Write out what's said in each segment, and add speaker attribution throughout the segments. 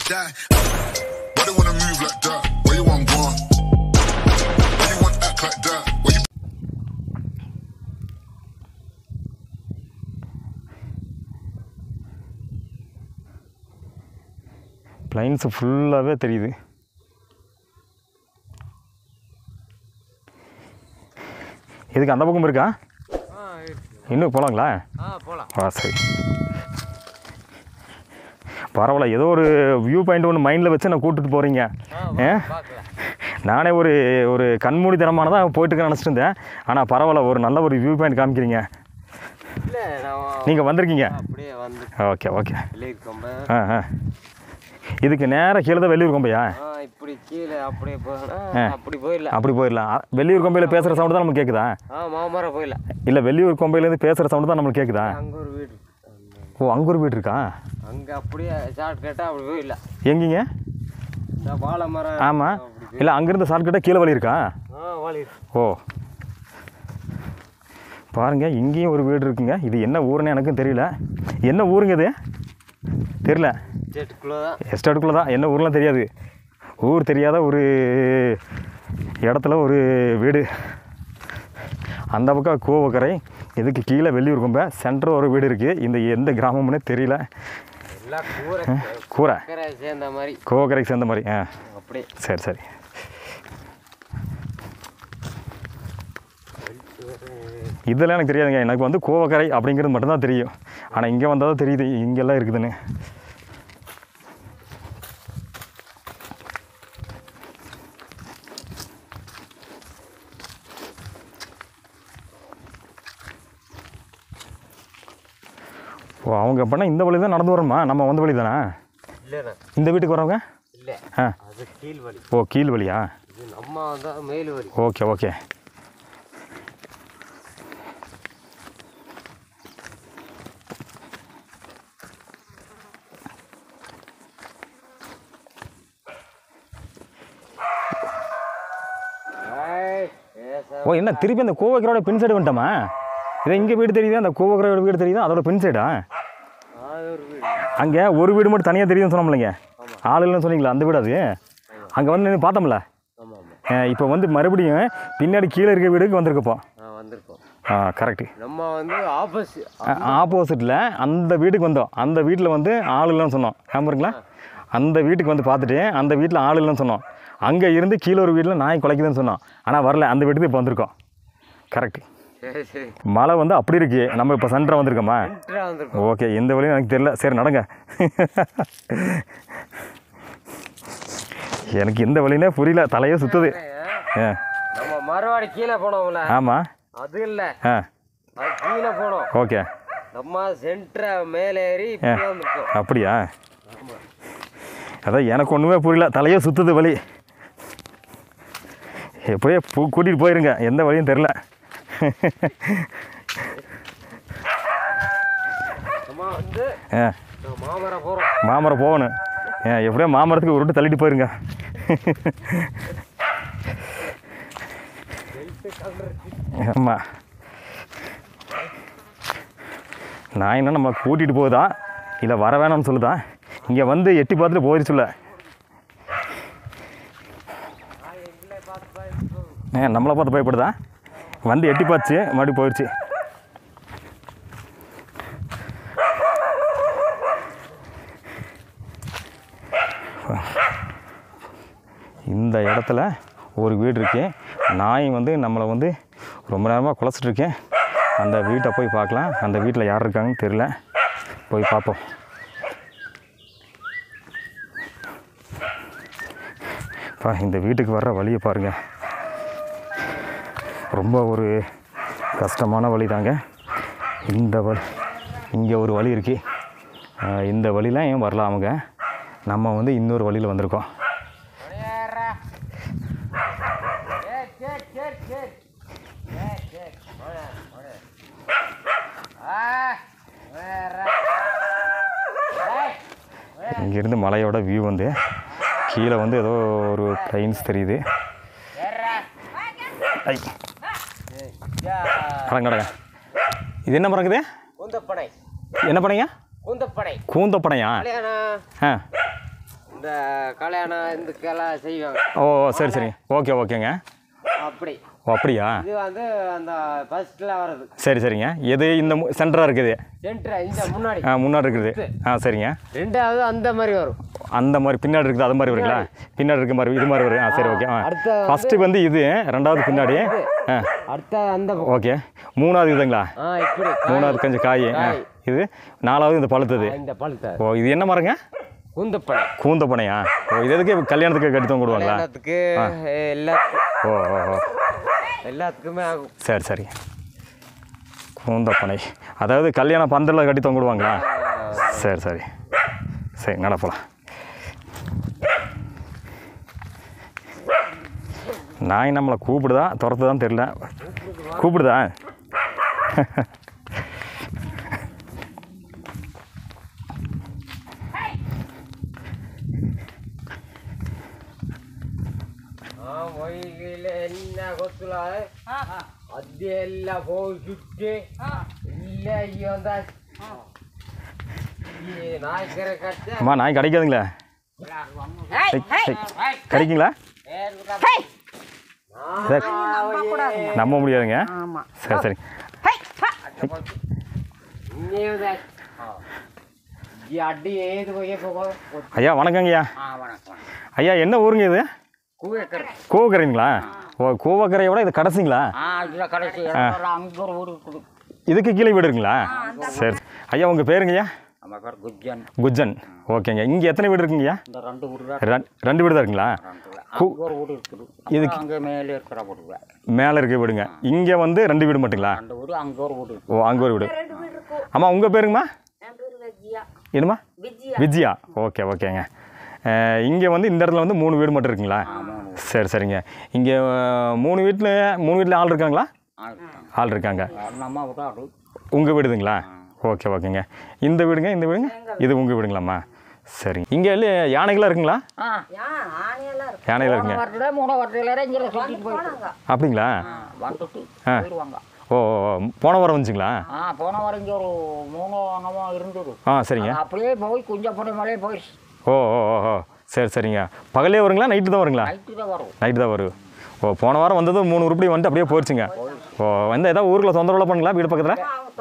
Speaker 1: die. Why they wanna move like that? Where you want gone? Why you want act like that? Where you
Speaker 2: plains ஃபுல்லாகவே தெரியுது இதுக்கு அந்த பக்கம் இருக்கா
Speaker 3: ஆ இருக்கு
Speaker 2: இன்னும் போகலாங்களா
Speaker 3: ஆ போகலாம்
Speaker 2: ஆ சரி பரவாயில்ல ஏதோ ஒரு வியூ பாயிண்ட் ஒன்று மைண்டில் வச்சு நான் கூட்டிட்டு போகிறீங்க ஏ
Speaker 3: பார்க்கலாம்
Speaker 2: நானே ஒரு ஒரு கண்மூடித்தனமானதான் போயிட்டு நினச்சிட்டு இருந்தேன் ஆனால் பரவாயில்ல ஒரு நல்ல ஒரு வியூ பாயிண்ட் காமிக்கிறீங்க
Speaker 3: இல்லை நான்
Speaker 2: நீங்கள் வந்திருக்கீங்க
Speaker 3: அப்படியே வந்து
Speaker 2: ஓகே ஓகே
Speaker 3: வெளியிருக்கோம்ப
Speaker 2: ஆ ஆ இதுக்கு நேராக கீழே தான் வெளியூர் கொம்பையா
Speaker 3: ஆ இப்படி கீழே அப்படியே போனா
Speaker 2: ஆ.
Speaker 3: அப்படி போயிடலாம்
Speaker 2: அப்படி போயிடலாம் அ- வெளியூர் கொம்பையில் பேசுகிற சவுண்டு தான் நமக்கு கேட்குதா
Speaker 3: ஆ மாமரம் போயிடலாம்
Speaker 2: இல்லை வெளியூர் கொம்பையிலேருந்து பேசுகிற சவுண்டு தான் நம்மளுக்கு கேட்குதா
Speaker 3: அங்கே ஒரு வீடு அந்த-
Speaker 2: ஓ அங்கே ஒரு வீடு இருக்கா
Speaker 3: அங்கே அப்படியே ஷார்ட் கட்டாக அப்படி போயிடலாம்
Speaker 2: எங்கேங்க
Speaker 3: இந்த வாழை மரம்
Speaker 2: ஆமாம்
Speaker 3: அப்படி
Speaker 2: இல்லை அங்கேருந்து ஷார்ட்கட்டாக கீழே வழி இருக்கா
Speaker 3: ஆ வாழி
Speaker 2: ஓ பாருங்க இங்கேயும் ஒரு வீடு இருக்குங்க இது என்ன ஊருன்னு எனக்கும் தெரியல என்ன ஊருங்க இது தெரியல
Speaker 3: செட்டுக்குள்ளே தான்
Speaker 2: எஸ்டேட்டுக்குள்ளே தான் என்ன ஊர்லாம் தெரியாது ஊர் தெரியாத ஒரு இடத்துல ஒரு வீடு அந்த பக்கம் கோவக்கரை இதுக்கு கீழே வெள்ளியூர் கொம்ப சென்டர் ஒரு வீடு இருக்குது இந்த எந்த கிராமம்னே தெரியல
Speaker 3: எல்லாம் கூரை
Speaker 2: கூரை
Speaker 3: சக்கரை சேர்ந்த மாதிரி
Speaker 2: கோவக்கரைக்கு சேர்ந்த மாதிரி ஆ
Speaker 3: அப்படியே
Speaker 2: சரி சரி இதெல்லாம் எனக்கு தெரியாதுங்க எனக்கு வந்து கோவக்கரை அப்படிங்கிறது மட்டும்தான் தெரியும் ஆனால் இங்கே வந்தால் தான் தெரியுது இங்கெல்லாம் இருக்குதுன்னு ஓ அவங்க அப்படின்னா இந்த வழி தான் நடந்து வரணுமா நம்ம வந்த வழி தானே
Speaker 3: இல்லைண்ணா
Speaker 2: இந்த வீட்டுக்கு வரவங்க
Speaker 3: இல்லை
Speaker 2: ஆ
Speaker 3: அது கீழ் வழி
Speaker 2: ஓ கீழ் வழியா
Speaker 3: இது நம்ம வந்தால் மேல் வழி
Speaker 2: ஓகே ஓகே
Speaker 3: ஏய், பேசாம
Speaker 2: ஓ என்ன திருப்பி அந்த கோவக்கரோட பின் சைடு வந்துட்டோமா இதை இங்கே வீடு தெரியுது அந்த கோவக்கரோட வீடு தெரியுது அதோட பின் சைடா
Speaker 3: அது ஒரு வீடு
Speaker 2: அங்கே ஒரு வீடு மட்டும் தனியாக தெரியுதுன்னு சொன்னோம்லைங்க ஆள் இல்லைன்னு சொன்னீங்களா அந்த வீடு அது அங்கே வந்து நின்னு பார்த்தோம்ல
Speaker 3: ஆமாம் ஆமாம்
Speaker 2: இப்போ வந்து மறுபடியும் பின்னாடி கீழே இருக்க வீடுக்கு வந்திருக்கப்போ
Speaker 3: ஆ வந்திருக்கோம்
Speaker 2: ஆ கரெக்டு
Speaker 3: நம்ம வந்து ஆப்போசிட்
Speaker 2: ஆப்போசிட்டில் அந்த வீட்டுக்கு வந்தோம் அந்த வீட்டில் வந்து ஆள் இல்லைன்னு சொன்னோம் ஞாபகங்களா அந்த வீட்டுக்கு வந்து பார்த்துட்டு அந்த வீட்டில் ஆள் இல்லைன்னு சொன்னோம் அங்கே இருந்து கீழே ஒரு வீட்டில் நாய் குலைக்குதுன்னு சொன்னோம் ஆனால் வரல அந்த வீட்டுக்கு இப்போ வந்திருக்கோம் கரெக்டு
Speaker 3: சரி சரி
Speaker 2: மழை வந்து அப்படி இருக்கு நம்ம இப்போ சென்டராக வந்திருக்கோமா
Speaker 3: சென்டராக வந்திருக்கோம்
Speaker 2: ஓகே எந்த வழியும் எனக்கு தெரியல சரி நடங்க எனக்கு எந்த வழினே புரியல தலையே சுத்துது ஆ
Speaker 3: நம்ம மறுவாடி கீழே போனோம்ல
Speaker 2: ஆமாம்
Speaker 3: அது இல்லை
Speaker 2: ஆ
Speaker 3: அது கீழே போனோம்
Speaker 2: ஓகே
Speaker 3: நம்ம சென்டரை மேலே ஏறி இப்படி வந்திருக்கோம்
Speaker 2: அப்படியா அதான் எனக்கு ஒன்றுமே புரியல தலையே சுத்துது வழி எப்படியே பூ கூட்டிகிட்டு போயிருங்க எந்த வழியும் தெரில
Speaker 3: நம்ம வந்து
Speaker 2: ஆ
Speaker 3: நம்ம மாமரம் போகிறோம்
Speaker 2: மாமரம் போகணும் ஆ எப்படியோ மாமரத்துக்கு ஒரு விட்டு தள்ளிட்டு போயிருங்க ஆமாம் நான் என்ன நம்ம கூட்டிகிட்டு போகுதா இல்லை வர வேணாம்னு சொல்லுதா இங்கே வந்து எட்டி பார்த்துட்டு போயிருச்சுல ஏ நம்மளை பார்த்து பயப்படுதா வந்து எட்டி பார்த்துச்சு மறுபடியும் போயிடுச்சு இந்த இடத்துல ஒரு வீடு இருக்கு நாய் வந்து நம்மளை வந்து ரொம்ப நேரமாக குலைச்சிட்டு இருக்கேன் அந்த வீட்டை போய் பார்க்கலாம் அந்த வீட்டில் யார் இருக்காங்கன்னு தெரில போய் பார்ப்போம் பா இந்த வீட்டுக்கு வர்ற வழியை பாருங்க ரொம்ப ஒரு கஷ்டமான வழி தாங்க இந்த வழி இங்கே ஒரு வழி இருக்கு ஆஹ் இந்த வழிலாம் ஏன் வரலாம் அவங்க நம்ம வந்து இன்னொரு வழியில் வந்திருக்கோம் இங்கேருந்து மலையோட வியூ வந்து கீழே வந்து ஏதோ ஒரு ட்ரெயின்ஸ் தெரியுது ஐ கடங்க கடங்க இது என்ன மரங்குது
Speaker 3: கூந்தப்படை
Speaker 2: என்ன பனையா
Speaker 3: கூந்தப்படை
Speaker 2: கூந்தப்பனையா
Speaker 3: கல்யாணம்
Speaker 2: ஆ
Speaker 3: இந்த கல்யாணம் இதுக்கெல்லாம் செய்வாங்க
Speaker 2: ஓ ஓ, சரி சரி ஓகே ஓகேங்க
Speaker 3: அப்படி
Speaker 2: ஓ அப்படியா
Speaker 3: இது வந்து அந்த ஃபர்ஸ்ட்ல வர்றது
Speaker 2: சரி சரிங்க எது இந்த சென்டராக இருக்குது
Speaker 3: சென்டர் இந்த முன்னாடி
Speaker 2: ஆ முன்னாடி இருக்குது ஆ சரிங்க
Speaker 3: ரெண்டாவது அந்த மாதிரி வரும்
Speaker 2: அந்த மாதிரி பின்னாடி இருக்குது அது மாதிரி வருங்களா பின்னாடி இருக்க மாதிரி இது மாதிரி வரும் ஆ சரி ஓகே ஆ
Speaker 3: அடுத்த வந்து-
Speaker 2: ஃபஸ்ட்டு வந்து இது ரெண்டாவது பின்னாடி ஆ
Speaker 3: அடுத்த அந்த பக்கம்.
Speaker 2: ஓகே மூணாவது இதுங்களா
Speaker 3: ஆ இப்படி காய்.
Speaker 2: மூணாவது கொஞ்சம் காய் ஆ இது நாலாவது இந்த பழுத்தது
Speaker 3: இந்த பழுத்த
Speaker 2: ஓ இது என்ன மரங்க
Speaker 3: குந்தப்பழம்
Speaker 2: கூந்த பனையா ஓ இது எதுக்கு கல்யாணத்துக்கு கட்டி தொங்க விடுவாங்களா
Speaker 3: எல்லாத்துக்கு எல்லாத்துக்கும்
Speaker 2: ஓ ஓ ஓ
Speaker 3: எல்லாத்துக்குமே ஆகும்
Speaker 2: சரி சரி கூந்த பனை அதாவது கல்யாண பந்தலில் கட்டி தொங்க விடுவாங்களா சரி சரி சரி நடப்பலாம் நாய் நம்மளை கூப்பிடுதா துரத்துதான் தெரியல கூப்பிடுதா
Speaker 3: ആ വഴിയില് എന്നാ കൊത്തുള്ള അതെല്ലാം പോയിട്ട് ഇല്ല ഈ എന്താ ഈ നായ്ക്കരെ കട്ട
Speaker 2: அம்மா நாய் கிடைக்காதுங்களா கிடைக்குங்களா சரி நம்ப முடியாதுங்க சரி சரி
Speaker 3: ഇങ്ങനെ ഈ അടി ഏത് വഴിയെ പോകും
Speaker 2: ஐயா வணக்கங்க ஐயா ஐயா என்ன ஊருங்க இது
Speaker 4: கூவேக்கர்
Speaker 2: கோவக்கரைங்களா ஓ கோவக்கரையை விட இது கடைசிங்களா
Speaker 4: ஆ இதில் கடைசி அங்கே ஒரு ஊர் இருக்குது
Speaker 2: இதுக்கு கீழே வீடு இருக்குங்களா சரி ஐயா உங்கள் பேருங்க ஐயா
Speaker 4: நம்ம பேர் குஜன்
Speaker 2: குஜன் ஓகேங்க இங்கே எத்தனை வீடு இருக்குங்கய்யா
Speaker 4: இந்த ரெண்டு ஊர் தான்
Speaker 2: ரெண்- ரெண்டு வீடு தான் இருக்குங்களா
Speaker 4: அங்கே ஒரு ஊர் இருக்குது
Speaker 2: இதுக்கு-
Speaker 4: அங்கே மேலே இருக்கிற ஊர் தான்
Speaker 2: மேலே இருக்க வீடுங்க இங்கே வந்து ரெண்டு வீடு மட்டுங்களா
Speaker 4: ரெண்டு ஊர் அங்கே ஒரு ஊர் இருக்கு
Speaker 2: ஓ அங்கே ஒரு வீடு ஆமாம் உங்கள் பேருங்கம்மா என்னம்மா விஜயா ஓகே ஓகேங்க இங்கே வந்து இந்த இடத்துல வந்து மூணு வீடு மட்டும் இருக்குங்களா சரி சரிங்க இங்கே மூணு வீட்டில் மூணு வீட்டில் ஆள் இருக்காங்களா
Speaker 4: ஆ, இருக்காங்க.
Speaker 2: ஆள் இருக்காங்க
Speaker 4: நம்ம விட அது
Speaker 2: உங்கள் வீடுதுங்களா ஓகே ஓகேங்க இந்த வீடுங்க இந்த வீடுங்க இது உங்கள் வீடுங்களாம்மா சரிங்க இங்கே யானைகளாம் இருக்குங்களா
Speaker 4: ஆ
Speaker 2: யானைகள்
Speaker 4: போன
Speaker 2: இருக்குங்க
Speaker 4: வாரத்தில் மூணு வாரத்தில் இங்கே சுற்றிட்டு போயிட்டு
Speaker 2: அப்படிங்களா
Speaker 4: வந்துட்டு
Speaker 2: ஆ.
Speaker 4: போயிடுவாங்க
Speaker 2: ஓ ஓ, ஓ. போன வாரம் வந்துச்சுங்களா
Speaker 4: ஆ போன வாரம் இங்கே ஒரு மூணு அண்ணமா இருந்தது
Speaker 2: ஆ சரிங்க
Speaker 4: அது அப்படியே போய் குஞ்சப்படி மலையே போயிடுச்சு
Speaker 2: ஓ ஓ ஓ ஓ சரி சரிங்க பகலே வருங்களா நைட்டு தான் வருங்களா
Speaker 4: நைட்டு தான் வரும்
Speaker 2: நைட்டு தான் வரும் ஓ போன வாரம் வந்தது மூணு உருப்படி வந்துட்டு அப்படியே போயிடுச்சுங்க ஓ வந்து ஏதாவது ஊருக்குள்ள தொந்தரவுலாம் பண்ணுங்களா வீடு பக்கத்தில்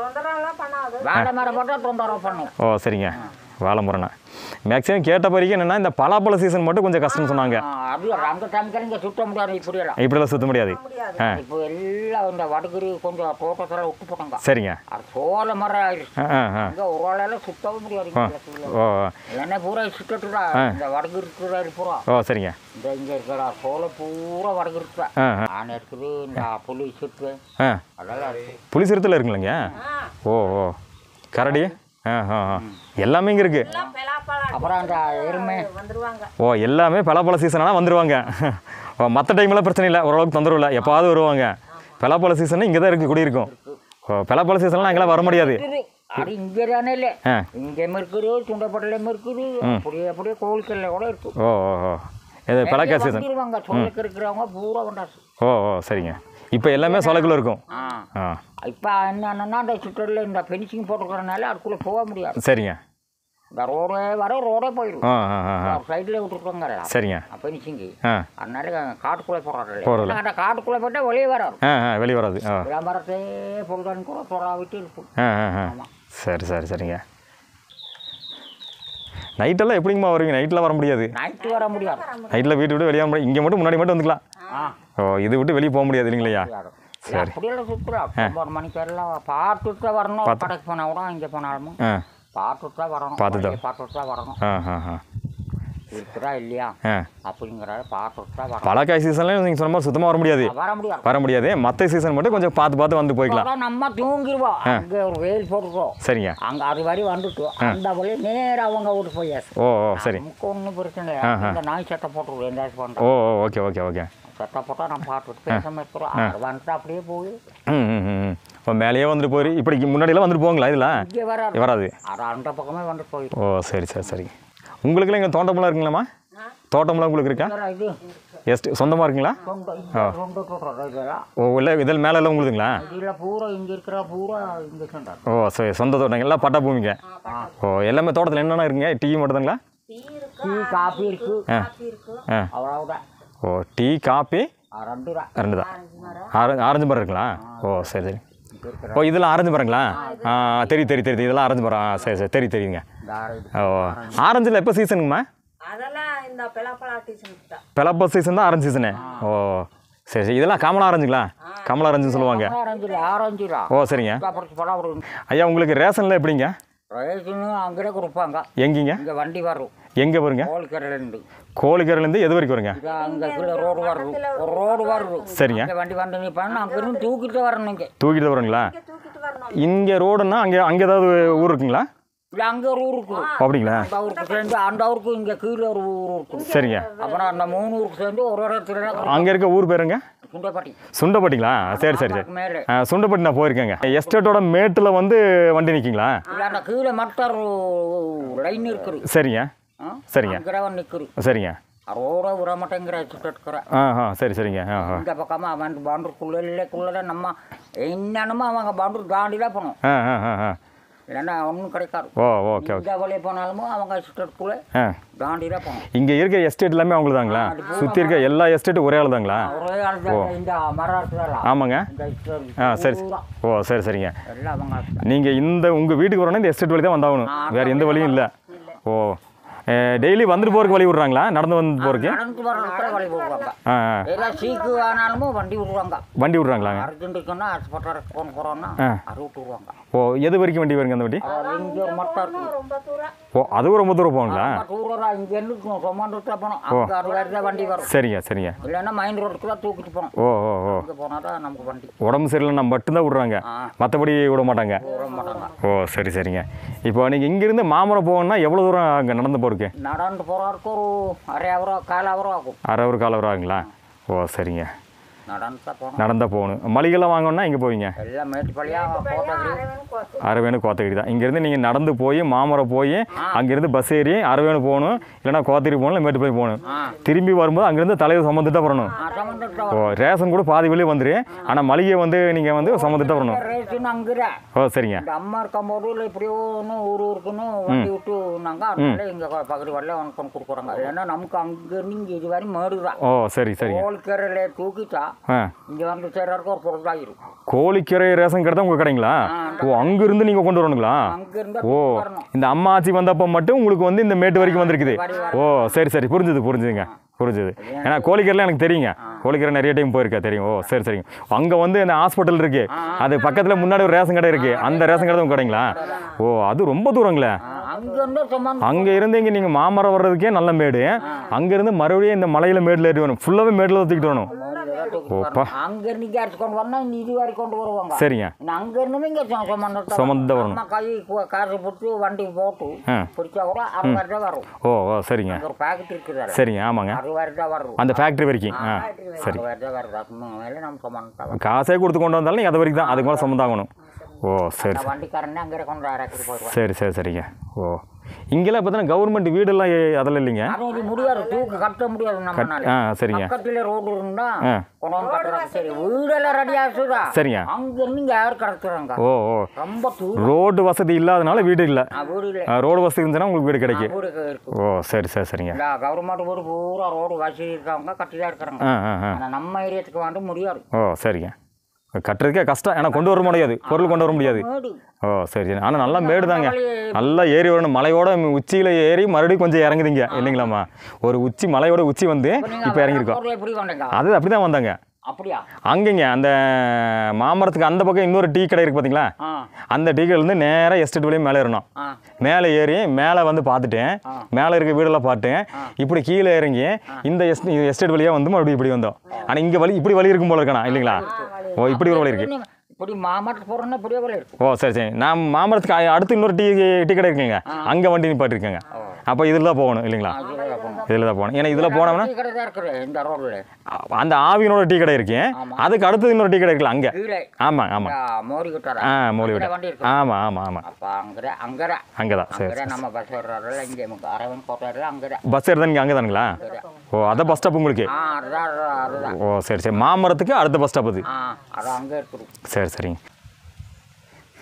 Speaker 4: வேலை மரம் போட்டால் தொந்தரவு பண்ணும்
Speaker 2: ஓ சரிங்க வாழை முறைண்ணா மேக்ஸிமம் கேட்ட பிறகு என்னென்னா இந்த பலாப்பழ சீசன் மட்டும் கொஞ்சம் கஷ்டம்னு சொன்னாங்க
Speaker 4: ஆ, அது அந்த டைமுக்கு இங்கே சுத்த முடியாது இப்படியெல்லாம்
Speaker 2: இப்படிலாம் சுத்த முடியாது ஆ
Speaker 4: இப்போ எல்லாம் இந்த வடகுரு கொஞ்சம் தோட்டத்தில் விட்டு போட்டாங்க
Speaker 2: சரிங்க
Speaker 4: அது சோள மரம் ஆயிடுச்சு
Speaker 2: ஆ ஆ ஆ
Speaker 4: இங்கே ஒரு வேலையில சுத்தவும் முடியாது
Speaker 2: ஆ
Speaker 4: இங்க சூழல்.
Speaker 2: ஓ
Speaker 4: இல்லைன்னா பூரா சுத்தட்டுடா இந்த வடகு இருக்கிற பூரா
Speaker 2: ஓ சரிங்க
Speaker 4: இந்த இங்கே இருக்கிற சோளை பூரா வடகு இருக்குதா
Speaker 2: ஆ ஆ
Speaker 4: ஆனை இருக்குது இந்த புலி சுத்து
Speaker 2: ஆ
Speaker 4: அதெல்லாம் இருக்கு
Speaker 2: புலி சிறுத்தில் இருக்குங்களேங்க ஓ ஓ கரடி ஆ ஆ ஆ எல்லாமே இங்கே இருக்குது
Speaker 4: அப்புறம் அந்த எருமை
Speaker 2: ஓ எல்லாமே பலாப்பழ சீசனாக வந்துடுவாங்க ஓ மற்ற டைம்லாம் பிரச்சனை இல்லை ஓரளவுக்கு தொந்தரவு இல்லை எப்போவாவது வருவாங்க பலாப்பழ சீசன் இங்கே தான் இருக்குது குடியிருக்கும் ஓ பலாப்பழ சீசன்லாம் அங்கெல்லாம் வர முடியாது
Speaker 4: அது இங்கே தானே இல்லை
Speaker 2: ஆ
Speaker 4: இங்கேயும் இருக்குது சுண்டப்பட்டிலையும் இருக்குது அப்படியே அப்படியே கோவில்கல்ல கூட இருக்கு
Speaker 2: ஓ ஓ ஓ இது பழக்க சீசன்
Speaker 4: வந்துருவாங்க சொல்லுக்கு இருக்கிறவங்க பூரா கொண்டாச்சு
Speaker 2: ஓ ஓ சரிங்க இப்போ எல்லாமே சொலக்குள்ள இருக்கும்
Speaker 4: ஆ
Speaker 2: ஆ
Speaker 4: இப்போ என்னன்னா அந்த சுற்றலில் இந்த ஃபென்சிங் போட்டுக்கிறதுனால அதுக்குள்ளே போக முடியாது
Speaker 2: சரிங்க
Speaker 4: இந்த ரோடே வர ரோடே போயிடும்
Speaker 2: ஆ ஆ ஆ ஆ
Speaker 4: சைடில் விட்டுருக்காங்க
Speaker 2: சரிங்க
Speaker 4: ஃபென்சிங்கு
Speaker 2: ஆ
Speaker 4: அதனால காட்டுக்குள்ளே போடுறது
Speaker 2: போடுறதில்ல.
Speaker 4: அந்த காட்டுக்குள்ளே போட்டால் வெளியே வராது
Speaker 2: ஆ ஆ வெளியே வராது ஆ
Speaker 4: விளம்பரத்தே பொழுதான்னு கூட தொடா விட்டு இருக்கும்
Speaker 2: ஆ ஆ ஆ சரி சரி சரிங்க நைட்டெல்லாம் எப்படிங்கம்மா வருவீங்க நைட்டெலாம் வர முடியாது
Speaker 4: நைட்டு வர முடியாது
Speaker 2: நைட்டில் வீட்டு விட்டு வெளியே வர முடியாது இங்கே மட்டும் முன்னாடி மட்டும் வந்துக்கலாம்
Speaker 4: ஆ
Speaker 2: ஓ இது விட்டு வெளியே போக முடியாது இல்லைங்களையா
Speaker 4: முடியாது
Speaker 2: சரி
Speaker 4: அப்படியெல்லாம் சுற்றுலா ஒன்பது மணிக்கு எல்லாம் பார்த்துட்டு தான் வரணும் கடைக்கு போனால் கூட இங்கே போனாலும்
Speaker 2: ஆ
Speaker 4: பார்த்துட்டு தான் வரணும்
Speaker 2: பார்த்துட்டு
Speaker 4: வழியை பார்த்துட்டு தான் வரணும்
Speaker 2: ஆ ஆ ஆ
Speaker 4: இருக்குதா இல்லையா
Speaker 2: ஆ
Speaker 4: அப்படிங்கிறத பார்த்துட்டு தான் வரணும்
Speaker 2: பழக்காய் சீசன்லாம் நீங்கள் சொன்ன மாதிரி சுத்தமாக வர முடியாது
Speaker 4: வர முடியாது
Speaker 2: வர முடியாது மற்ற சீசன் மட்டும் கொஞ்சம் பார்த்து பார்த்து வந்து போய்க்கலாம்
Speaker 4: அப்புறம் நம்ம தூங்கிடுவோம் அங்கே ஒரு வெயில் போட்டுருக்கோம்
Speaker 2: சரிங்க
Speaker 4: அங்கே அது வரை வந்துட்டோம் அந்த வழி நேராக அவங்க வீட்டு போயாச்சு
Speaker 2: ஓ ஓ சரி
Speaker 4: நமக்கு ஒன்றும் பிரச்சனை இல்லை இந்த நாய் சட்டை போட்டுருவோம் எந்தாச்சும்
Speaker 2: ஓ
Speaker 4: பண்ணுறோம்
Speaker 2: ஓ ஓகே ஓகே ஓகே
Speaker 4: சட்டை போட்டால் நம்ம பார்த்துட்டு பேசாமல் இருக்கிறோம் அது வந்துட்டு அப்படியே போய்
Speaker 2: ம் ம் ம், ம் இப்போ மேலேயே வந்துட்டு போய் இப்படி முன்னாடியெல்லாம் வந்துட்டு போங்களா இதில்
Speaker 4: இங்கே வராது
Speaker 2: வராது
Speaker 4: அது அந்த பக்கமே வந்துட்டு போயிடும்
Speaker 2: ஓ சரி சரி சரி உங்களுக்குலாம் இங்கே தோட்டமெல்லாம் இருக்குங்களாம்மா தோட்டமெல்லாம் உங்களுக்கு இருக்கா
Speaker 4: இது
Speaker 2: எஸ்ட் சொந்தமாக இருக்குங்களா
Speaker 4: ரொம்ப இங்க ரொம்ப போடுறோம் இதெல்லாம்
Speaker 2: ஓ இல்லை இதில் மேலே எல்லாம் உங்களுதுங்களா
Speaker 4: இதில் பூரா இங்கே இருக்கிற பூரா இங்கே சென்றார்
Speaker 2: ஓ சரி சொந்த தோட்டம் எல்லாம் பட்டா பூமிங்க ஓ எல்லாமே தோட்டத்தில் என்னென்ன இருக்குங்க டீ மட்டும்தாங்களா
Speaker 4: டீ காஃபி இருக்கு
Speaker 2: ஆ ஆ
Speaker 4: அவ்வளவுதான்
Speaker 2: ஓ டீ காப்பி
Speaker 4: ஆ, ரெண்டு தான்
Speaker 2: ரெண்டு தான் ஆர ஆரஞ்சு மரம் இருக்குங்களா ஓ சரி சரி ஓ இதெல்லாம் ஆரஞ்சு மரங்களா ஆ தெரியும் தெரியும் தெரியுது இதெல்லாம் ஆரஞ்சு மரம் ஆ சரி சரி தெரியும் தெரியுங்க
Speaker 4: தார இது
Speaker 2: ஓ ஆரஞ்சில் எப்போ சீசனுங்கம்மா
Speaker 5: அதெல்லாம் இந்த பிளாப்பழா டீசனுக்கு தான்
Speaker 2: பிளப்ப சீசன் தான் ஆரஞ்சு சீசனு ஓ சரி சரி இதெல்லாம் கமலா ஆரஞ்சுங்களா கமலா ஆரஞ்சுன்னு சொல்லுவாங்க
Speaker 4: ஆரஞ்சு ஆரஞ்சு தான்
Speaker 2: ஓ சரிங்க
Speaker 4: அப்புறம் படம் வரும்
Speaker 2: ஐயா உங்களுக்கு ரேஷனில் எப்படிங்க
Speaker 4: ரேஷனு அங்கே கொடுப்பாங்க
Speaker 2: எங்கேங்க
Speaker 4: இங்கே வண்டி வரும்
Speaker 2: எங்கே வருங்க
Speaker 4: கோழிக்கரையிலேருந்து
Speaker 2: கோழிக்கரையிலேருந்து எது வரைக்கும் வருங்க
Speaker 4: இது அங்கே கீழே ரோடு வரும் ஒரு ரோடு வரும்
Speaker 2: சரிங்க
Speaker 4: இங்கே வண்டி வந்து நிற்பாங்க அங்கேருந்து தூக்கிட்டு வரணும் இங்கே
Speaker 2: தூக்கிட்டு தான் வருங்களா
Speaker 5: தூக்கிட்டு வரணும்
Speaker 2: இங்கே ரோடுன்னா அங்கே அங்கே ஏதாவது ஊர் இருக்குங்களா
Speaker 4: இல்லை அங்கே ஒரு ஊர் இருக்குது
Speaker 2: அப்படிங்களா
Speaker 4: அந்த ஊருக்கு சேர்ந்து அந்த ஊருக்கு இங்கே கீழே ஒரு ஊர் இருக்குது
Speaker 2: சரிங்க
Speaker 4: அப்புறம் அந்த மூணு ஊருக்கு சேர்ந்து ஒரு இடத்துல
Speaker 2: அங்கே இருக்க ஊர் பேருங்க
Speaker 4: குண்டப்பட்டி
Speaker 2: சுண்டப்பட்டிங்களா சரி சரி சரி
Speaker 4: மேலே
Speaker 2: ஆ, சுண்டப்பட்டி நான் போயிருக்கேங்க எஸ்டேட்டோட மேட்டில் வந்து வண்டி நிற்கிங்களா
Speaker 4: இல்லை அந்த கீழே மற்ற லைன் இருக்குது
Speaker 2: சரிங்க
Speaker 4: ஆ?
Speaker 2: சரிங்க
Speaker 4: அங்கே அவன் நிற்குது
Speaker 2: சரிங்க
Speaker 4: ரோட விட மாட்டேங்கிற இருக்கிற
Speaker 2: ஆ ஆ சரி சரிங்க ஆ ஆ
Speaker 4: இந்த பக்கமாக அவன் பவுண்டருக்குள்ளே இல்லைக்குள்ளே நம்ம என்னென்னமோ அவங்க பவுண்டர் தாண்டி தான் போகணும்
Speaker 2: ஆ ஆ ஆ ஆ
Speaker 4: இல்லைன்னா ஒன்றும் கிடைக்காது
Speaker 2: ஓ ஓகே ஓகே
Speaker 4: இந்த வழியே போனாலும் அவங்க சிஸ்டருக்குள்ளே
Speaker 2: ஆ
Speaker 4: தாண்டி தான் போகணும்
Speaker 2: இங்கே இருக்க எஸ்டேட் எல்லாமே அவங்களுதாங்களா சுற்றி இருக்க எல்லா எஸ்டேட்டும் ஒரே ஆள் தாங்களா
Speaker 4: ஒரே ஆள் இந்த மரம்
Speaker 2: ஆமாங்க
Speaker 4: இந்த estate
Speaker 2: ஆ சரி
Speaker 4: பூரா
Speaker 2: ஓ சரி சரிங்க
Speaker 4: எல்லாம் அவங்க ஆள்
Speaker 2: நீங்கள் இந்த உங்கள் வீட்டுக்கு வரணும்னா இந்த எஸ்டேட் வழி தான் வந்தாகணும் வேறு எந்த வழியும் இல்லை ஓ டெய்லி வந்துட்டு போகிறக்கு வழி விட்றாங்களா நடந்து வந்து போகிறக்கு
Speaker 4: நடந்து வர்றதுக்கு வழி போடுவாங்க
Speaker 2: ஆ ஆ
Speaker 4: ஏதாவது சீக்கு ஆனாலும் வண்டி விடுவாங்க
Speaker 2: வண்டி விட்றாங்களாங்க
Speaker 4: அர்ஜென்ட் இருக்குன்னா ஹாஸ்பிட்டலுக்கு ஃபோன் போகிறோன்னா
Speaker 2: ஆ.
Speaker 4: அது விட்டு விடுவாங்க
Speaker 2: ஓ எது வரைக்கும் வண்டி வருங்க அந்த வண்டி
Speaker 4: அது இங்கே ஒரு மட்டம் இருக்குது
Speaker 5: ரொம்ப தூரம்
Speaker 2: ஓ அதுவும் ரொம்ப தூரம் போகணுங்களா
Speaker 4: டூரரா இங்கே இருந்து சொமாண்டு தான் போகணும் அங்கே அது வேறு தான் வண்டி வரும்
Speaker 2: சரிங்க சரிங்க
Speaker 4: இல்லைன்னா மைண்ட் ரோட்டுக்கு தான் தூக்கிட்டு போகணும்
Speaker 2: ஓ ஓ ஓ
Speaker 4: அங்கே போனால் தான் நமக்கு வண்டி
Speaker 2: உடம்பு சரியில்லைன்னா மட்டும்தான் விட்றாங்க
Speaker 4: ஆ
Speaker 2: மற்றபடி விட மாட்டாங்க
Speaker 4: விட மாட்டாங்க
Speaker 2: ஓ சரி சரிங்க இப்போ நீங்கள் இங்கேருந்து மாமரம் போகணுன்னா எவ்வளோ தூரம் அங்கே நடந்து போகிறக்கு
Speaker 4: நடந்து போகிறதுக்கு ஒரு அரை ஹவரம் கால் ஹவரம் ஆகும்
Speaker 2: அரை ஒரு கால் ஹவர் ஆகுங்களா ஓ சரிங்க
Speaker 4: நடந்து தான் போகணும்
Speaker 2: நடந்தால் போகணும் மளிகைலாம் வாங்கணும்னா எங்கே போவீங்க
Speaker 4: எல்லாம் மேட்டுப்பள்ளியாக போட்டது
Speaker 5: கோத்து
Speaker 2: அரவேணு கோத்தகிரி தான் இங்கேருந்து நீங்கள் நடந்து போய் மாமரம் போய் அங்கேருந்து பஸ் ஏறி அரவேணு போகணும் இல்லைன்னா கோத்தகிரி போகணும் இல்லை மேட்டுப்பாளையம் போகணும்
Speaker 4: ஆ
Speaker 2: திரும்பி வரும்போது அங்கேருந்து தலைவர் சுமந்துட்டு தான் வரணும்
Speaker 4: ஆ சம்மந்தம்
Speaker 2: ஓ ரேஷன் கூட பாதி வெளியே வந்துரு ஆனால் மளிகை வந்து நீங்கள் வந்து சுமந்துட்டு தான் வரணும்
Speaker 4: ரேஷன் அங்குற
Speaker 2: ஓ சரிங்க
Speaker 4: இந்த அம்மா இருக்கும்போது இல்லை இப்படியோ ஒன்று ஊர் ஊருக்குன்னு வண்டி விட்டு நாங்கள் அதனால இங்கே பகுதி வரல ஒன்று கொண்டு கொடுக்குறாங்க ஏன்னா நமக்கு அங்கேருந்து இங்கே இது வரை மேடுதான்
Speaker 2: ஓ சரி சரிங்க
Speaker 4: கோல்கரையில் தூக்கிட்டா
Speaker 2: ஆ
Speaker 4: இங்கே வந்து சேர்றதுக்கு ஒரு பொருளாகிரும்
Speaker 2: கோழிக்கரை ரேஷன் கடை தான் உங்கள் கடைங்களா ஓ அங்கேருந்து நீங்கள் கொண்டு வரணுங்களா
Speaker 4: அங்கேருந்து
Speaker 2: ஓ
Speaker 4: வரணும்
Speaker 2: இந்த அம்மாச்சி வந்தப்போ மட்டும் உங்களுக்கு வந்து இந்த மேட்டு வரைக்கும் வந்திருக்குது ஓ சரி சரி புரிஞ்சுது புரிஞ்சுதுங்க புரிஞ்சுது ஏன்னா கோழிக்கரையில் எனக்கு தெரியுங்க கோழிக்கரை நிறைய டைம் போயிருக்கா தெரியும் ஓ சரி சரிங்க அங்கே வந்து இந்த ஹாஸ்பிட்டல் இருக்கு அது பக்கத்தில் முன்னாடி ஒரு ரேஷன் கடை இருக்கு அந்த ரேஷன் கடை தான் உங்கள் கடைங்களா ஓ அது ரொம்ப தூரங்களே
Speaker 4: அங்கேருந்து சம்மந்தம்
Speaker 2: அங்கே இருந்து இங்கே நீங்கள் மாமரம் வர்றதுக்கே நல்ல மேடு அங்கேருந்து மறுபடியும் இந்த மலையில் மேடில் ஏறி வரணும் ஃபுல்லாகவே மேடில் தான் தூக்கிட்டு வரணும் ஓப்பா.
Speaker 4: அங்கேருந்து இங்கே அடிச்சு கொண்டு வரணும் இந்த இது வரைக்கும் கொண்டு வருவாங்க
Speaker 2: சரிங்க
Speaker 4: நான் அங்கேருந்து இங்கே சுமந்து
Speaker 2: சுமந்து தான் வரணும்.
Speaker 4: அம்மா கை கு- காசு போட்டு வண்டி போட்டு
Speaker 2: ஆ
Speaker 4: பிடிச்சா கூட அறுபது தான் வரும்
Speaker 2: ஓ ஓ சரிங்க
Speaker 4: அங்க ஒரு பாக்கெட் இருக்குது
Speaker 2: சரிங்க ஆமாங்க
Speaker 4: அறுபது தான் வரும்
Speaker 2: அந்த ஃபேக்ட்ரி வரைக்கும் ஆ சரி
Speaker 4: அறுபது தான் வருது அதுக்கு மேலே நம்ம சுமந்து
Speaker 2: காசே கொடுத்து கொண்டு வந்தாலும் நீங்கள் அது வரைக்கும் தான் அதுக்கு மேலே சுமந்தாகணும் ஓ சரி சரி
Speaker 4: வண்டிக்காரனே அங்கே கொண்டு இறக்கிட்டு போயிடுவான்
Speaker 2: சரி சரி சரிங்க ஓ இங்கெல்லாம் பார்த்தீங்கன்னா கவர்மெண்ட் வீடெல்லாம் ஏ- அதெல்லாம் இல்லைங்க
Speaker 4: அதுவும் இது முடியாது தூக்கு கட்ட முடியாது நம்மனால
Speaker 2: ஆ சரிங்க
Speaker 4: பக்கத்துல ரோடு இருந்தா
Speaker 2: ஆ.
Speaker 4: கொண்டு வந்து கட்டுறாங்க சரி வீடெல்லாம் ரெடி ஆகுதா
Speaker 2: சரிங்க
Speaker 4: அங்க இருந்து இங்க யார் கடத்துறாங்க
Speaker 2: ஓ ஓ
Speaker 4: ரொம்ப தூரம்
Speaker 2: ரோடு வசதி இல்லாதனால வீடு இல்லை
Speaker 4: ஆ, வீடு இல்லை
Speaker 2: ரோடு வசதி இருந்துச்சுன்னா உங்களுக்கு வீடு கிடைக்கும்
Speaker 4: வீடு இருக்கு
Speaker 2: ஓ சரி சரி சரிங்க
Speaker 4: இந்த கவர்மெண்ட் வீடு பூரா ரோடு வசதி இருக்கவங்க கட்டி தான் இருக்கிறாங்க
Speaker 2: ஆ ஆ ஆ
Speaker 4: ஆனா நம்ம ஏரியாத்துக்கு வந்து முடியாது
Speaker 2: ஓ சரிங்க கட்டுறதுக்கே கஷ்டம் ஏன்னா கொண்டு வர முடியாது பொருள் கொண்டு வர முடியாது
Speaker 4: மேடு
Speaker 2: ஓ சரி சரி ஆனால் நல்லா மேடு தாங்க நல்லா ஏறி வரணும் மலையோட உச்சியில் ஏறி மறுபடியும் கொஞ்சம் இறங்குதுங்க இல்லைங்களாம்மா ஒரு உச்சி மலையோட உச்சி வந்து இப்போ இறங்கியிருக்கோம்
Speaker 4: ரோட்ல எப்படி வந்தீங்க
Speaker 2: அது அப்படி தான் வந்தாங்க
Speaker 4: அப்படியா
Speaker 2: அங்கேங்க அந்த மாமரத்துக்கு அந்த பக்கம் இன்னொரு டீ கடை இருக்குது பார்த்தீங்களா
Speaker 4: ஆ
Speaker 2: அந்த டீ கடையிலேருந்து நேராக எஸ்டேட் வழியும் மேலே ஏறணும்
Speaker 4: ஆ
Speaker 2: மேலே ஏறி மேலே வந்து பார்த்துட்டேன் மேலே இருக்க வீடெல்லாம் பார்த்தேன் இப்படி கீழே இறங்கி இந்த எஸ்ட் எஸ்டேட் வழியாக வந்து மறுபடியும் இப்படி வந்தோம் ஆனால் இங்கே வழி இப்படி வழி இருக்கும் போல இருக்கணும் இல்லைங்களா ஓ இப்படி ஒரு வழி இருக்கு
Speaker 4: இப்படி மாமரத்துக்கு போறோம்னா இப்படியே வழி இருக்கும்
Speaker 2: ஓ சரி சரி நான் மாமரத்துக்கு அ- அடுத்து இன்னொரு டீ டீ கடை இருக்குங்க அங்கே வண்டி நிப்பாட்டிருக்கேங்க அப்போ இதில் தான் போகணும் இல்லைங்களா
Speaker 4: இதுல தான் போகணும்.
Speaker 2: இதில் தான் போகணும் ஏன்னா இதில் போனோம்னா
Speaker 4: டீ கடை தான் இருக்குது இந்த ரோட்ல
Speaker 2: அந்த ஆவியனோட டீ கடை இருக்கு அதுக்கு அடுத்தது இன்னொரு டீ கடை இருக்குல்ல அங்கே
Speaker 4: கீழே
Speaker 2: ஆமாம் ஆமாம்
Speaker 4: மோரி கிட்டார
Speaker 2: ஆ மூலி விட
Speaker 4: வண்டி இருக்கு
Speaker 2: ஆமாம் ஆமாம் ஆமாம்
Speaker 4: அப்ப அங்கட அங்கட
Speaker 2: அங்கே தான் சரி
Speaker 4: அங்கட நம்ம பஸ் ஏறாருல இங்கே நமக்கு அரவன் போட்டாருல அங்கட
Speaker 2: பஸ் ஏறுதான் நீங்கள் அங்கே தானுங்களா ஓ அதான் பஸ் ஸ்டாப் உங்களுக்கு
Speaker 4: ஆ அதுதான் அதுதான், அதுதான்
Speaker 2: ஓ சரி சரி மாமரத்துக்கு அடுத்த பஸ் ஸ்டாப் அது
Speaker 4: ஆ அது அங்கே இருக்குது
Speaker 2: சரி சரிங்க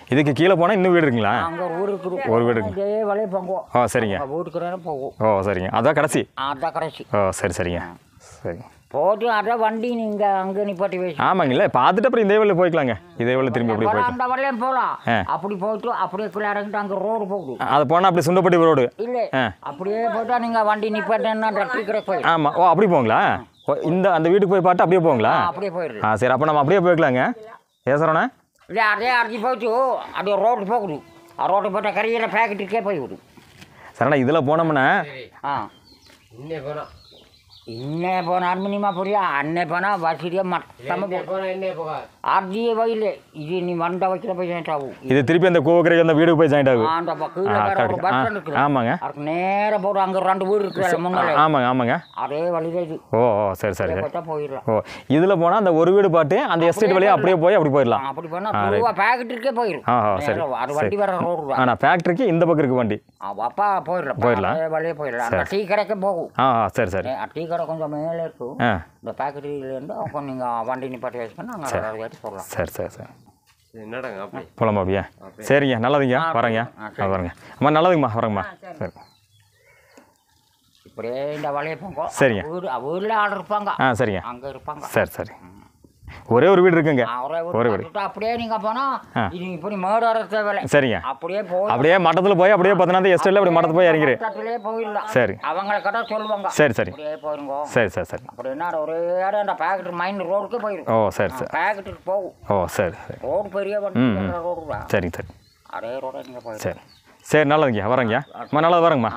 Speaker 2: இதுக்கு கீழே போனால் இன்னும் வீடு இருக்குங்களா
Speaker 4: அங்கே ஒரு ஊர் இருக்குது
Speaker 2: ஒரு வீடு இருக்கு.
Speaker 4: இதே வழியே போகும்
Speaker 2: ஓ சரிங்க
Speaker 4: அவங்க வீட்டுக்கு நேரம் போகும்
Speaker 2: ஓ சரிங்க அதான் கடைசி
Speaker 4: அதான் கடைசி
Speaker 2: ஓ சரி சரிங்க சரி
Speaker 4: போட்டு அதான் வண்டி நீங்கள் அங்கே நிப்பாட்டி வச்சு
Speaker 2: ஆமாங்கல்ல பார்த்துட்டு அப்புறம் இதே வழியில் போய்க்கலாங்க இதே வழியில் திரும்பி அப்படியே
Speaker 4: போலாம்,
Speaker 2: போய்க்கலாம்
Speaker 4: அந்த வழியும் போகலாம்
Speaker 2: ஆ.
Speaker 4: அப்படி போயிட்டு அப்படியே கீழே இறங்கிட்டு அங்கே ரோடு போகுது
Speaker 2: அது போனால் அப்படி சுண்டப்பட்டி ரோடு
Speaker 4: இல்லை
Speaker 2: ஆ.
Speaker 4: அப்படியே போயிட்டா நீங்கள் வண்டி நிப்பாட்டேன்னா டீ கடை போயிடும்
Speaker 2: ஆமாம் ஓ அப்படி போங்களா ஓ இந்த அந்த வீட்டுக்கு போய் பார்த்து அப்படியே போங்களா
Speaker 4: அப்படியே போயிடுது
Speaker 2: ஆ சரி அப்போ நம்ம அப்படியே போய்க்கலாங்க ஏசுறோண்ணே
Speaker 4: இல்லை அதே அரைச்சி போயிட்டு அப்படியே ரோடு போகுது ஆ ரோடு போட்டால் கரையில் பேக்கெட்டுக்கே போய்விடும்
Speaker 2: சரணா இதில் போனோம்னா
Speaker 4: ஆ
Speaker 3: இன்னே போனோம்
Speaker 4: இன்னே போனால் மினிமா புரியா அன்னை போனால் வசதியாக மட்டமாக
Speaker 3: இன்னே போனா இன்னே போகாது
Speaker 4: அர்ஜியே வயல இது நீ வந்த வயசில் போய் ஜாயிண்ட் ஆகும்
Speaker 2: இது திருப்பி அந்த கோவக்கரைக்கு அந்த வீடுக்கு போய் ஜாயிண்ட் ஆகும்
Speaker 4: அந்த பக்கம் கீழே
Speaker 2: ஆ,
Speaker 4: வேற ஒரு
Speaker 2: correct.
Speaker 4: பஸ்
Speaker 2: ஆ,
Speaker 4: ஸ்டாண்ட் இருக்குது
Speaker 2: ஆமாங்க
Speaker 4: அதுக்கு நேராக போகிற அங்கே ரெண்டு வீடு இருக்குது முன்னாலே
Speaker 2: ஆமாங்க ஆமாங்க
Speaker 4: அதே வழிதான் இது
Speaker 2: ஓ ஓ சரி சரி சரி
Speaker 4: பார்த்தா போயிடலாம்
Speaker 2: ஓ இதில் போனால் அந்த ஒரு வீடு பாட்டு அந்த எஸ்டேட் வழியாக அப்படியே போய் அப்படி போயிடலாம்
Speaker 4: அப்படி பண்ணால் பொதுவாக பேக்கெட்டுக்கே போயிடும்
Speaker 2: ஆ ஆ சரி
Speaker 4: நேரா அது வண்டி வர ரோடு தான்
Speaker 2: ஆனால் ஃபேக்ட்ரிக்கு இந்த பக்கம் இருக்கு வண்டி
Speaker 4: அப்பா போயிடலாம்
Speaker 2: போயிடலாம்.
Speaker 4: அதே வழியே போயிடலாம் அந்த டீ கடைக்கு போகும்
Speaker 2: ஆ ஆ சரி சரி
Speaker 4: ஏ, டீ கடை கொஞ்சம் மேலே இருக்கும்
Speaker 2: ஆ
Speaker 4: இந்த பேக்கெட்லேருந்து அப்போ நீங்கள் வண்டி நிப்பாட்டி வச்சுக்கணும் நாங்கள் அதை ஏற்றி போடலாம்
Speaker 2: சரி சரி சரி
Speaker 3: என்னடாங்க அப்படி
Speaker 2: போலாமா அப்படியே சரிங்க நல்லதுங்க வரேங்க ஆ வரேங்க அம்மா நல்லதுங்கம்மா வரேங்கம்மா சரி
Speaker 4: இப்படியே இந்த வழியை போங்க
Speaker 2: சரிங்க.
Speaker 4: வீடு வீட்டில் ஆள் இருப்பாங்க
Speaker 2: ஆ சரிங்க
Speaker 4: அங்கே இருப்பாங்க
Speaker 2: சரி சரி ஒரே ஒரு வீடு இருக்குங்க
Speaker 4: அவரே
Speaker 2: ஒரே
Speaker 4: ஒரு
Speaker 2: வீடு
Speaker 4: பார்த்துட்டு அப்படியே நீங்கள் போனால்
Speaker 2: ஆ.
Speaker 4: இது இப்படி மேடு வர தேவையில்லை
Speaker 2: சரிங்க
Speaker 4: அப்படியே போய்
Speaker 2: அப்படியே மட்டத்தில் போய் அப்படியே பார்த்தீங்கன்னா எஸ்டேட்டில் அப்படி மட்டத்தில் போய் இறங்கிரு
Speaker 4: பக்கத்துலயே போயிடலாம்
Speaker 2: சரி.
Speaker 4: அவங்கள கிட்ட சொல்லுவாங்க
Speaker 2: சரி சரி
Speaker 4: அப்படியே போயிருங்க
Speaker 2: சரி சரி சரி
Speaker 4: அப்படின்னா ஒரே இடம் அந்த பேக்கெட் மைண்ட் ரோடுக்கு போயிடும்
Speaker 2: ஓ சரி சரி
Speaker 4: பேக்கெட்டுக்கு போகும்
Speaker 2: ஓ சரி சரி
Speaker 4: ரோடு பெரிய வண்டி ரோடு தான்
Speaker 2: சரிங்க சரி
Speaker 4: அதே ரோட நீங்கள் போயிடும்
Speaker 2: சரி சரி நல்லதுங்க வரேங்க அம்மா நல்லது வரேங்கம்மா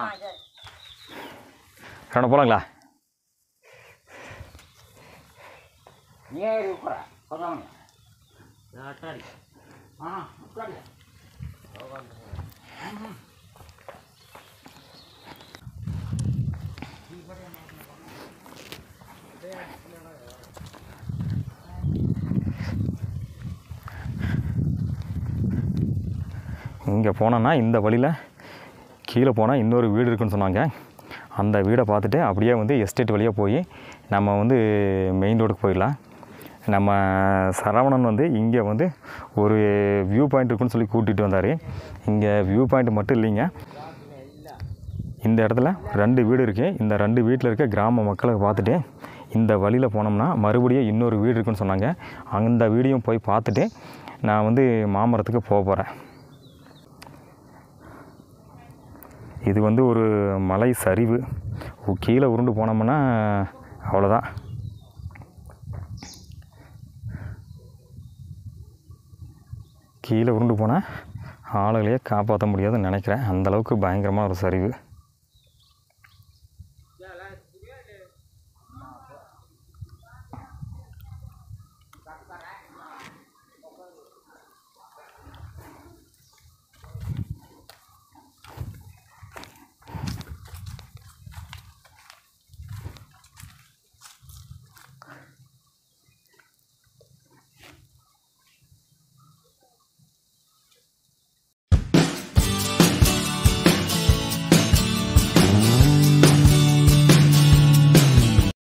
Speaker 2: ரெண்டு போகலாங்களா
Speaker 4: ஏறி உட்கார கொஞ்சம் சரி ஆ உட்காரு
Speaker 2: இங்கே போனோன்னா இந்த வழியில் கீழே போனால் இன்னொரு வீடு இருக்குன்னு சொன்னாங்க அந்த வீடை பார்த்துட்டு அப்படியே வந்து எஸ்டேட் வழியாக போய் நம்ம வந்து மெயின் ரோடுக்கு போயிடலாம் நம்ம சரவணன் வந்து இங்கே வந்து ஒரு வியூ பாயிண்ட் இருக்குன்னு சொல்லி கூட்டிகிட்டு வந்தார் இங்கே வியூ பாயிண்ட் மட்டும் இல்லைங்க இந்த இடத்துல ரெண்டு வீடு இருக்குது இந்த ரெண்டு வீட்டில் இருக்க கிராம மக்களை பார்த்துட்டு இந்த வழியில் போனோம்னா மறுபடியும் இன்னொரு வீடு இருக்குன்னு சொன்னாங்க அந்த வீடையும் போய் பார்த்துட்டு நான் வந்து மாமரத்துக்கு போக போகிறேன் இது வந்து ஒரு மலை சரிவு உ- கீழே உருண்டு போனோம்னா அவ்வளோதான் கீழே உருண்டு போனால் ஆளுகளையே காப்பாற்ற முடியாதுன்னு நினைக்கிறேன் அந்தளவுக்கு பயங்கரமான ஒரு சரிவு